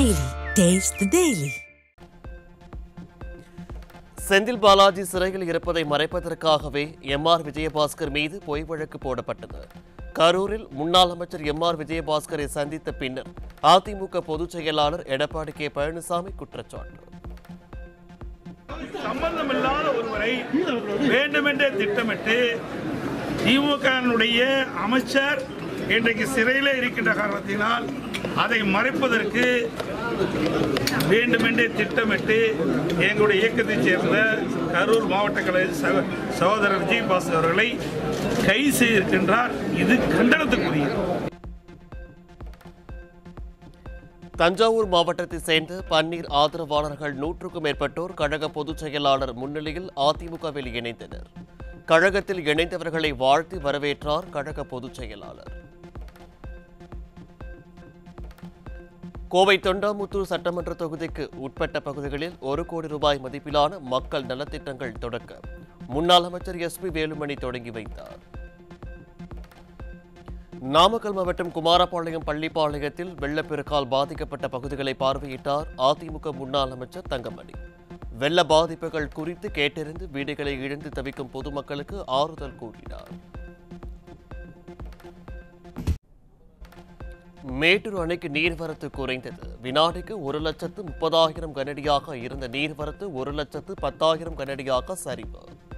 Daily. Taste the Daily. Senthil Balaji சிறையில் இருப்பதை மறைப்பதற்காகவே M R Vijayabaskar மீது பொய் வழக்கு போடப்பட்டது கரூரில் முன்னாள் அமைச்சர் எம் ஆர் விஜயபாஸ்கரை சந்தித்த பின்னர் அதிமுக பொதுச் செயலாளர் எடப்பாடி கே பழனிசாமி குற்றச்சாட்டு சம்பந்தமில்லாத ஒருவரை வேண்டுமென்றே திட்டமிட்டு திமுகவினுடைய அமைச்சர் இன்றைக்கு சிறையில் இருக்கின்ற காரணத்தினால் அதை மறைப்பதற்கு வேண்டுமென்றே திட்டமிட்டு எங்களுடைய இயக்கத்தைச் சேர்ந்த கரூர் மாவட்ட கலை சகோ- சகோதரர் விஜயபாஸ் அவர்களை கைது செய்திருக்கின்றார் இது கண்டனத்துக்குரியது தஞ்சாவூர் மாவட்டத்தைச் சேர்ந்த பன்னீர் ஆதரவாளர்கள் நூற்றுக்கும் மேற்பட்டோர் கழக பொதுச் செயலாளர் முன்னிலையில் அதிமுகவில் இணைந்தனர் கழகத்தில் இணைந்தவர்களை வாழ்த்தி வரவேற்றார் கழக பொதுச் செயலாளர் கோவை தொண்டாமுத்தூர் சட்டமன்ற தொகுதிக்கு உட்பட்ட பகுதிகளில் ஒரு கோடி ரூபாய் மதிப்பிலான மக்கள் நலத்திட்டங்கள் தொடக்க முன்னாள் அமைச்சர் எஸ் பி வேலுமணி தொடங்கி வைத்தார் நாமக்கல் மாவட்டம் குமாரபாளையம் பள்ளிப்பாளையத்தில் வெள்ளப்பெருக்கால் பாதிக்கப்பட்ட பகுதிகளை பார்வையிட்டார் அதிமுக முன்னாள் அமைச்சர் தங்கமணி வெள்ள பாதிப்புகள் குறித்து கேட்டறிந்து வீடுகளை இழந்து தவிக்கும் பொதுமக்களுக்கு ஆறுதல் கூறினார் மேட்டூர் அணைக்கு நீர்வரத்து குறைந்தது வினாடிக்கு ஒரு லட்சத்து முப்பதாயிரம் கனடியாக இருந்த நீர்வரத்து ஒரு லட்சத்து பத்தாயிரம் கனடியாக சரிவு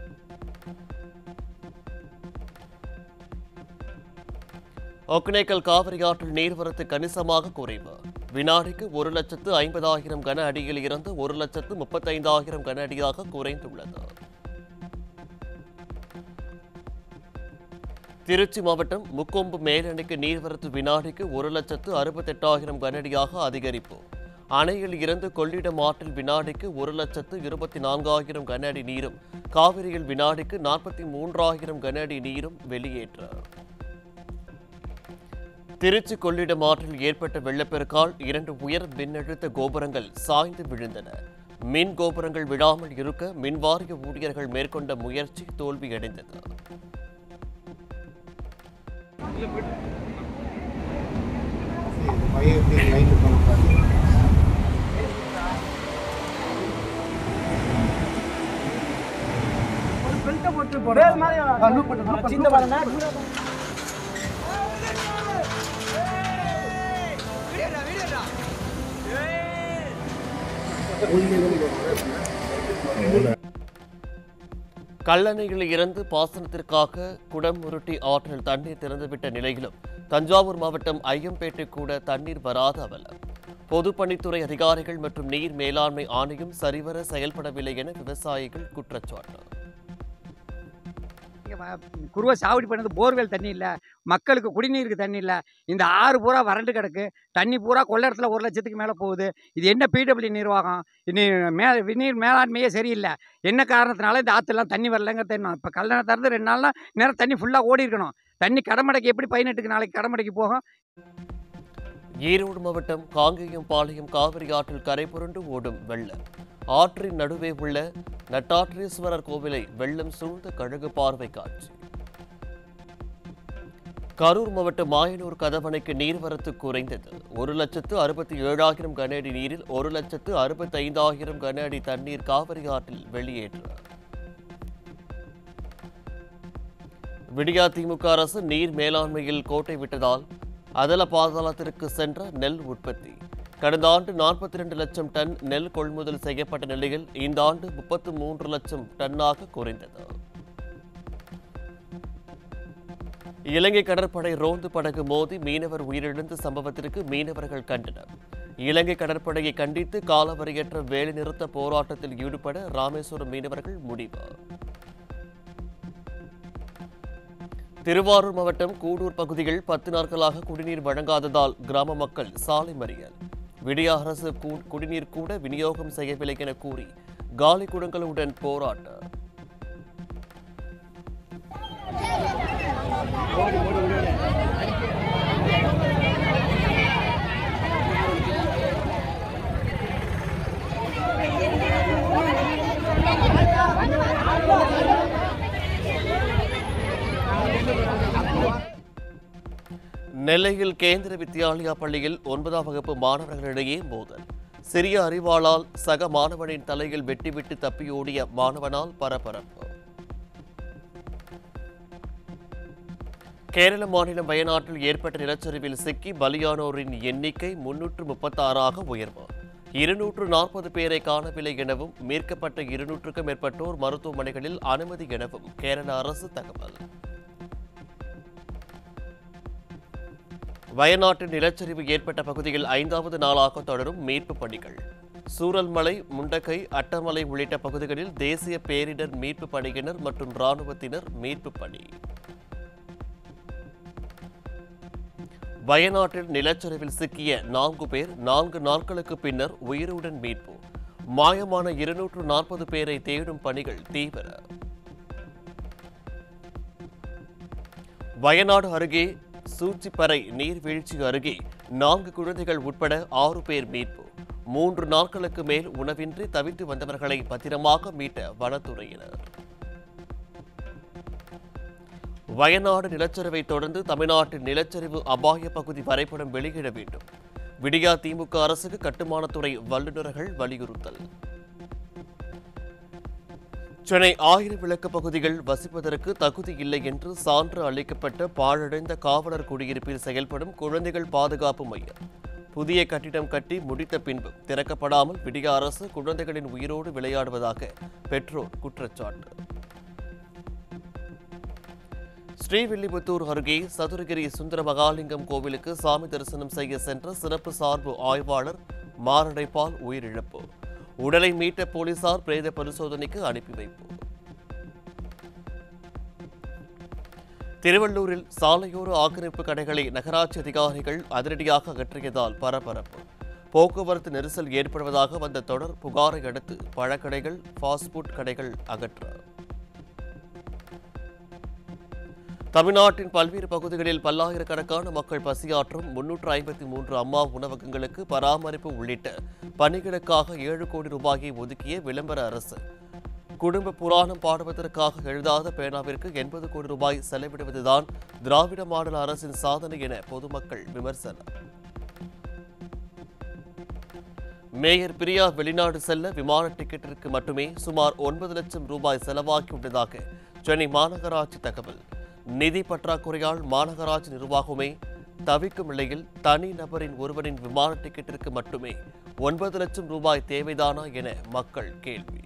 ஒகனேக்கல் காவிரி ஆற்றில் நீர்வரத்து கணிசமாக குறைவு வினாடிக்கு ஒரு லட்சத்து ஐம்பதாயிரம் கன அடியில் இருந்து ஒரு லட்சத்து முப்பத்தைந்தாயிரம் கன அடியாக குறைந்துள்ளது திருச்சி மாவட்டம் முக்கொம்பு மேலணைக்கு நீர்வரத்து வினாடிக்கு ஒரு லட்சத்து அறுபத்தெட்டாயிரம் கனஅடியாக அதிகரிப்பு அணையில் இருந்து கொள்ளிடம் ஆற்றில் வினாடிக்கு ஒரு லட்சத்து இருபத்தி நான்காயிரம் கன அடி நீரும் காவிரியில் வினாடிக்கு நாற்பத்தி மூன்றாயிரம் கன அடி நீரும் வெளியேற்ற திருச்சி கொள்ளிடம் ஆற்றில் ஏற்பட்ட வெள்ளப்பெருக்கால் இரண்டு உயர் மின்னழுத்த கோபுரங்கள் சாய்ந்து விழுந்தன மின் கோபுரங்கள் விழாமல் இருக்க மின்வாரிய ஊழியர்கள் மேற்கொண்ட முயற்சி தோல்வியடைந்தது கல்லணையில் இருந்து பாசனத்திற்காக குடமுருட்டி ஆற்றில் தண்ணீர் திறந்துவிட்ட நிலையிலும் தஞ்சாவூர் மாவட்டம் ஐயம்பேட்டை கூட தண்ணீர் வராத அவலம் பொதுப்பணித்துறை அதிகாரிகள் மற்றும் நீர் மேலாண்மை ஆணையம் சரிவர செயல்படவில்லை என விவசாயிகள் குற்றச்சாட்டு இங்க வ- குருவை சாவடி பண்ணது போர்வெல் தண்ணி இல்லை மக்களுக்கு குடிநீருக்கு தண்ணி இல்லை இந்த ஆறு பூரா வறண்டு கிடக்கு தண்ணி பூரா கொள்ளடத்தில் ஒரு லட்சத்துக்கு மேலே போகுது இது என்ன பிடபிள்யூ நிர்வாகம் இனி மே நீர் மேலாண்மையே சரியில்லை என்ன காரணத்தினால இந்த ஆற்றுலாம் தண்ணி வரலங்க தெரியும் இப்போ கல்லணை திறந்து ரெண்டு நாள்னா நேரம் தண்ணி ஃபுல்லாக ஓடி இருக்கணும் தண்ணி கடமடைக்கு எப்படி பதினெட்டுக்கு நாளைக்கு கடமடைக்கு போகும் ஈரோடு மாவட்டம் காங்கேயம் பாளையம் காவிரி ஆற்றில் கரை புரண்டு ஓடும் வெள்ளம் ஆற்றின் நடுவே உள்ள நட்டாற்றீஸ்வரர் கோவிலை வெள்ளம் சூழ்ந்த கழகு பார்வை காட்சி கரூர் மாவட்டம் மாயனூர் கதவணைக்கு நீர்வரத்து குறைந்தது ஒரு லட்சத்து அறுபத்தி ஏழாயிரம் கன அடி நீரில் ஒரு லட்சத்து அறுபத்தைந்தாயிரம் கன அடி தண்ணீர் காவிரி ஆற்றில் வெளியேற்ற விடியா திமுக அரசு நீர் மேலாண்மையில் கோட்டை விட்டதால் அதல பாதாளத்திற்கு சென்ற நெல் உற்பத்தி கடந்த ஆண்டு நாற்பத்தி ரெண்டு லட்சம் டன் நெல் கொள்முதல் செய்யப்பட்ட நிலையில் இந்த ஆண்டு முப்பத்து மூன்று லட்சம் டன்னாக குறைந்தது இலங்கை கடற்படை ரோந்து படகு மோதி மீனவர் உயிரிழந்த சம்பவத்திற்கு மீனவர்கள் கண்டனர் இலங்கை கடற்படையை கண்டித்து காலவரையற்ற வேலைநிறுத்த போராட்டத்தில் ஈடுபட ராமேஸ்வரம் மீனவர்கள் முடிவு திருவாரூர் மாவட்டம் கூடூர் பகுதியில் பத்து நாட்களாக குடிநீர் வழங்காததால் கிராம மக்கள் சாலை மறியல் விடிய அரசு கூ- குடிநீர் கூட விநியோகம் செய்யவில்லை என கூறி காலி குடங்களுடன் போராட்டம் நெல்லையில் கேந்திர வித்யாலயா பள்ளியில் ஒன்பதாம் வகுப்பு மாணவர்களிடையே மோதல் சிறிய அறிவாளால் சக மாணவனின் தலையில் வெட்டிவிட்டு தப்பியோடிய மாணவனால் பரபரப்பு கேரள மாநிலம் வயநாட்டில் ஏற்பட்ட நிலச்சரிவில் சிக்கி பலியானோரின் எண்ணிக்கை முன்னூற்று முப்பத்தாறாக உயர்வு இருநூற்று நாற்பது பேரை காணவில்லை எனவும் மீட்கப்பட்ட இருநூற்றுக்கும் மேற்பட்டோர் மருத்துவமனைகளில் அனுமதி எனவும் கேரள அரசு தகவல் வயநாட்டில் நிலச்சரிவு ஏற்பட்ட பகுதியில் ஐந்தாவது நாளாக தொடரும் மீட்புப் பணிகள் சூரல்மலை முண்டக்கை அட்டமலை உள்ளிட்ட பகுதிகளில் தேசிய பேரிடர் மீட்புப் படையினர் மற்றும் இராணுவத்தினர் மீட்புப் பணி வயநாட்டில் நிலச்சரிவில் சிக்கிய நான்கு பேர் நான்கு நாட்களுக்கு பின்னர் உயிருடன் மீட்பு மாயமான இருநூற்று நாற்பது பேரை தேடும் பணிகள் தீவிர வயநாடு அருகே சூச்சிப்பறை நீர்வீழ்ச்சி அருகே நான்கு குழந்தைகள் உட்பட ஆறு பேர் மீட்பு மூன்று நாட்களுக்கு மேல் உணவின்றி தவித்து வந்தவர்களை பத்திரமாக மீட்ட வனத்துறையினர் வயநாடு நிலச்சரிவை தொடர்ந்து தமிழ்நாட்டின் நிலச்சரிவு அபாய பகுதி வரைபடம் வெளியிட வேண்டும் விடியா திமுக அரசுக்கு கட்டுமானத்துறை வல்லுநர்கள் வலியுறுத்தல் சென்னை ஆயிரம் விளக்கு பகுதிகள் வசிப்பதற்கு தகுதி இல்லை என்று சான்று அளிக்கப்பட்ட பாழடைந்த காவலர் குடியிருப்பில் செயல்படும் குழந்தைகள் பாதுகாப்பு மையம் புதிய கட்டிடம் கட்டி முடித்த பின்பும் திறக்கப்படாமல் விடிய அரசு குழந்தைகளின் உயிரோடு விளையாடுவதாக பெற்றோர் குற்றச்சாட்டு ஸ்ரீவில்லிபுத்தூர் அருகே சதுரகிரி சுந்தர மகாலிங்கம் கோவிலுக்கு சாமி தரிசனம் செய்ய சென்ற சிறப்பு சார்பு ஆய்வாளர் மாரடைப்பால் உயிரிழப்பு உடலை மீட்ட போலீசார் பிரேத பரிசோதனைக்கு அனுப்பி வைப்பு திருவள்ளூரில் சாலையோர ஆக்கிரமிப்பு கடைகளை நகராட்சி அதிகாரிகள் அதிரடியாக அகற்றியதால் பரபரப்பு போக்குவரத்து நெரிசல் ஏற்படுவதாக வந்த தொடர் புகாரை அடுத்து பழக்கடைகள் ஃபாஸ்ட் ஃபுட் கடைகள் அகற்ற தமிழ்நாட்டின் பல்வேறு பகுதிகளில் பல்லாயிரக்கணக்கான மக்கள் பசியாற்றும் முன்னூற்று ஐம்பத்தி மூன்று அம்மா உணவகங்களுக்கு பராமரிப்பு உள்ளிட்ட பணிகளுக்காக ஏழு கோடி ரூபாயை ஒதுக்கிய விளம்பர அரசு குடும்ப புராணம் பாடுவதற்காக எழுதாத பேனாவிற்கு எண்பது கோடி ரூபாய் செலவிடுவதுதான் திராவிட மாடல் அரசின் சாதனை என பொதுமக்கள் விமர்சனம் மேயர் பிரியா வெளிநாடு செல்ல விமான டிக்கெட்டிற்கு மட்டுமே சுமார் ஒன்பது லட்சம் ரூபாய் செலவாகியுள்ளதாக சென்னை மாநகராட்சி தகவல் நிதி பற்றாக்குறையால் மாநகராட்சி நிர்வாகமே தவிக்கும் நிலையில் தனி நபரின் ஒருவரின் விமான டிக்கெட்டிற்கு மட்டுமே ஒன்பது லட்சம் ரூபாய் தேவைதானா என மக்கள் கேள்வி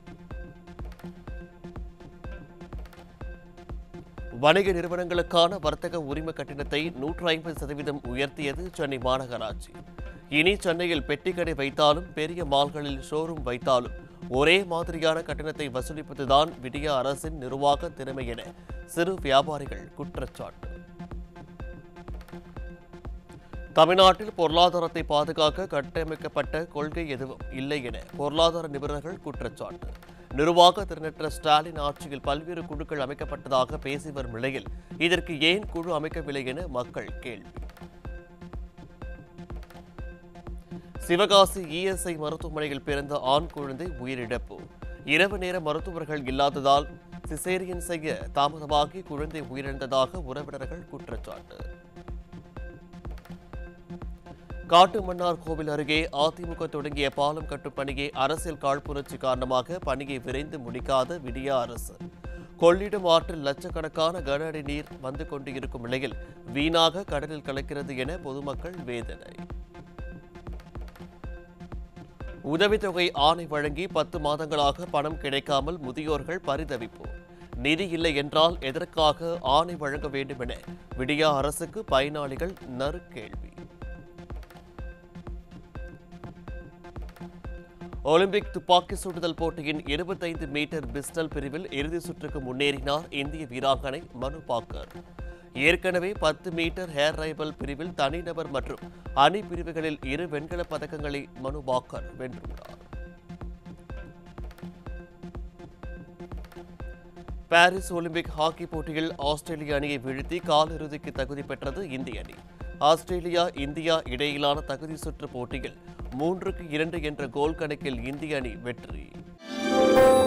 வணிக நிறுவனங்களுக்கான வர்த்தக உரிம கட்டணத்தை நூற்று ஐம்பது சதவீதம் உயர்த்தியது சென்னை மாநகராட்சி இனி சென்னையில் பெட்டிக்கடை வைத்தாலும் பெரிய மால்களில் ஷோரூம் வைத்தாலும் ஒரே மாதிரியான கட்டணத்தை வசூலிப்பதுதான் விடிய அரசின் நிர்வாக திறமை என சிறு வியாபாரிகள் குற்றச்சாட்டு தமிழ்நாட்டில் பொருளாதாரத்தை பாதுகாக்க கட்டமைக்கப்பட்ட கொள்கை எதுவும் இல்லை என பொருளாதார நிபுணர்கள் குற்றச்சாட்டு நிர்வாக திறனற்ற ஸ்டாலின் ஆட்சியில் பல்வேறு குழுக்கள் அமைக்கப்பட்டதாக பேசி வரும் நிலையில் இதற்கு ஏன் குழு அமைக்கவில்லை என மக்கள் கேள்வி சிவகாசி இஎஸ்ஐ மருத்துவமனையில் பிறந்த ஆண் குழந்தை உயிரிழப்பு இரவு நேர மருத்துவர்கள் இல்லாததால் சிசேரியன் செய்ய தாமதமாகி குழந்தை உயிரிழந்ததாக உறவினர்கள் குற்றச்சாட்டு காட்டுமன்னார் கோவில் அருகே அதிமுக தொடங்கிய பாலம் கட்டும் பணியை அரசியல் காழ்ப்புணர்ச்சி காரணமாக பணியை விரைந்து முடிக்காத விடியா அரசு கொள்ளிடம் ஆற்றில் லட்சக்கணக்கான கன அடி நீர் வந்து கொண்டு இருக்கும் நிலையில் வீணாக கடலில் கலக்கிறது என பொதுமக்கள் வேதனை உதவித்தொகை ஆணை வழங்கி பத்து மாதங்களாக பணம் கிடைக்காமல் முதியோர்கள் பரிதவிப்பு நிதி இல்லை என்றால் எதற்காக ஆணை வழங்க வேண்டும் என விடியா அரசுக்கு பயனாளிகள் நறுக்கேள்வி ஒலிம்பிக் துப்பாக்கி சுடுதல் போட்டியின் இருபத்தைந்து மீட்டர் பிஸ்டல் பிரிவில் இறுதி சுற்றுக்கு முன்னேறினார் இந்திய வீராங்கனை மனு பாக்கர் ஏற்கனவே பத்து மீட்டர் ஹேர் ரைபிள் பிரிவில் தனிநபர் மற்றும் அணி பிரிவுகளில் இரு வெண்கலப் பதக்கங்களை மனு பாக்கர் வென்றுள்ளார் பாரிஸ் ஒலிம்பிக் ஹாக்கி போட்டியில் ஆஸ்திரேலிய அணியை வீழ்த்தி காலிறுதிக்கு தகுதி பெற்றது இந்திய அணி ஆஸ்திரேலியா இந்தியா இடையிலான தகுதி சுற்று போட்டியில் மூன்றுக்கு இரண்டு என்ற கோல் கணக்கில் இந்திய அணி வெற்றி